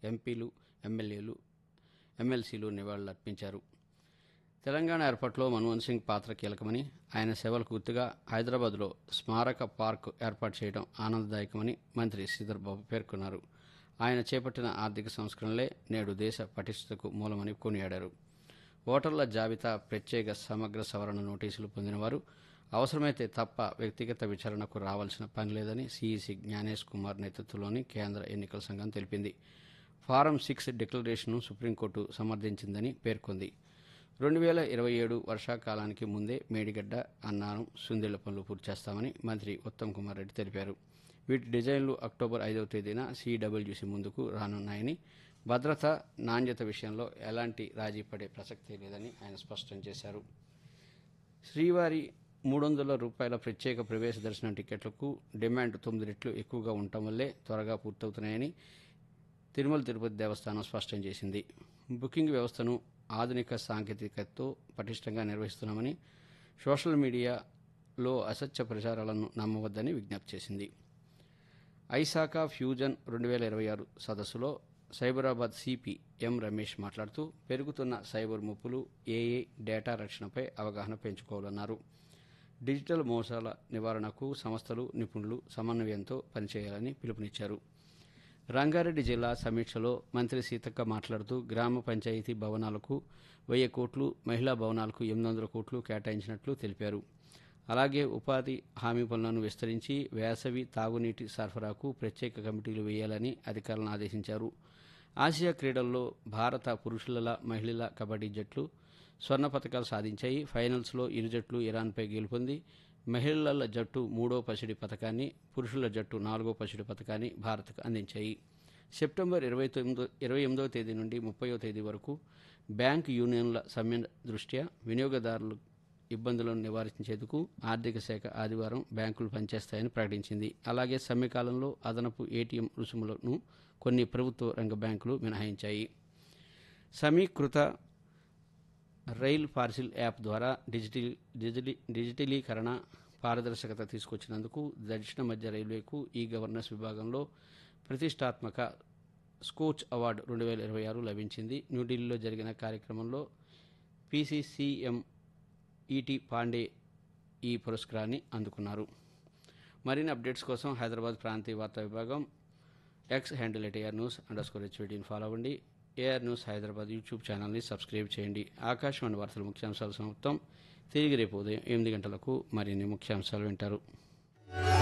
ఎంపీలు ఎమ్మెల్యేలు ఎమ్మెల్సీలు నివాళులర్పించారు తెలంగాణ ఏర్పాటులో మన్మోహన్ సింగ్ పాత్ర కీలకమని ఆయన సేవలకు గుర్తుగా హైదరాబాద్లో స్మారక పార్క్ ఏర్పాటు చేయడం ఆనందదాయకమని మంత్రి శ్రీధర్ బాబు పేర్కొన్నారు ఆయన చేపట్టిన ఆర్థిక సంస్కరణలే నేడు దేశ పటిష్టతకు మూలమని కొనియాడారు ఓటర్ల జాబితా ప్రత్యేక సమగ్ర సవరణ నోటీసులు పొందినవారు అవసరమైతే తప్ప వ్యక్తిగత విచారణకు రావాల్సిన పని లేదని సీఈసీ జ్ఞానేష్ కుమార్ నేతృత్వంలోని కేంద్ర ఎన్నికల సంఘం తెలిపింది ఫారం సిక్స్ డిక్లరేషన్ను సుప్రీంకోర్టు సమర్థించిందని పేర్కొంది రెండు వేల ఇరవై ఏడు వర్షాకాలానికి ముందే మేడిగడ్డ అన్నారం సుందెళ్ల పనులు పూర్తి చేస్తామని మంత్రి ఉత్తమ్ కుమార్ రెడ్డి తెలిపారు వీటి డిజైన్లు అక్టోబర్ ఐదవ తేదీన సిడబ్ల్యూసీ ముందుకు రానున్నాయని భద్రత నాణ్యత విషయంలో ఎలాంటి రాజీ పడే ప్రసక్తే లేదని ఆయన స్పష్టం చేశారు శ్రీవారి మూడు వందల రూపాయల ప్రత్యేక ప్రవేశ దర్శనం టికెట్లకు డిమాండ్ తొమ్మిది రెట్లు ఎక్కువగా ఉండటం వల్లే త్వరగా పూర్తవుతున్నాయని తిరుమల తిరుపతి దేవస్థానం స్పష్టం చేసింది బుకింగ్ వ్యవస్థను ఆధునిక సాంకేతికతతో పటిష్టంగా నిర్వహిస్తున్నామని సోషల్ మీడియాలో అసత్య ప్రచారాలను నమ్మవద్దని విజ్ఞప్తి చేసింది ఐసాకా ఫ్యూజన్ రెండు వేల ఇరవై ఆరు సదస్సులో సైబరాబాద్ సిపి ఎం రమేష్ మాట్లాడుతూ పెరుగుతున్న సైబర్ ముప్పులు ఏఏ డేటా రక్షణపై అవగాహన పెంచుకోవాలన్నారు డిజిటల్ మోసాల నివారణకు సంస్థలు నిపుణులు సమన్వయంతో పనిచేయాలని పిలుపునిచ్చారు రంగారెడ్డి జిల్లా సమీక్షలో మంత్రి సీతక్క మాట్లాడుతూ గ్రామ పంచాయతీ భవనాలకు వెయ్యి కోట్లు మహిళా భవనాలకు ఎనిమిది వందల కోట్లు కేటాయించినట్లు తెలిపారు అలాగే ఉపాధి హామీ పనులను విస్తరించి వేసవి తాగునీటి సరఫరాకు ప్రత్యేక కమిటీలు వేయాలని అధికారులను ఆదేశించారు ఆసియా క్రీడల్లో భారత పురుషుల మహిళల కబడ్డీ జట్లు స్వర్ణ పథకాలు సాధించాయి ఫైనల్స్లో ఇరు జట్లు ఇరాన్పై గెలుపొంది మహిళల జట్టు మూడో పసిడి పథకాన్ని పురుషుల జట్టు నాలుగో పసిడి పథకాన్ని భారత్కు అందించాయి సెప్టెంబర్ ఇరవై తొమ్మిదో ఇరవై ఎనిమిదవ తేదీ నుండి ముప్పయో తేదీ వరకు బ్యాంక్ యూనియన్ల సమ్మె దృష్ట్యా వినియోగదారులు ఇబ్బందులను నివారించేందుకు ఆర్థిక శాఖ ఆదివారం బ్యాంకులు పనిచేస్తాయని ప్రకటించింది అలాగే సమ్మె కాలంలో అదనపు ఏటీఎం రుసుములను కొన్ని ప్రభుత్వ రంగ బ్యాంకులు మినహాయించాయి సమీకృత రైల్ పార్సిల్ యాప్ ద్వారా డిజిటల్ డిజిటలీ డిజిటలీకరణ పారదర్శకత తీసుకొచ్చినందుకు దక్షిణ మధ్య రైల్వేకు ఈ గవర్నెన్స్ విభాగంలో ప్రతిష్టాత్మక స్కోచ్ అవార్డు రెండు వేల ఇరవై ఆరు లభించింది న్యూఢిల్లీలో జరిగిన కార్యక్రమంలో పీసీసీఎం ఈటీ పాండే ఈ పురస్కారాన్ని అందుకున్నారు మరిన్ని అప్డేట్స్ కోసం హైదరాబాద్ ప్రాంతీయ వార్తా విభాగం X handle at AR news underscore హెచ్వీడీని ఫాలో అవ్వండి ఏఆర్ న్యూస్ హైదరాబాద్ యూట్యూబ్ ఛానల్ని సబ్స్క్రైబ్ చేయండి ఆకాశవాణి వార్తల ముఖ్యాంశాలు సమాప్తం తిరిగి రేపు ఉదయం ఎనిమిది గంటలకు మరిన్ని ముఖ్యాంశాలు వింటారు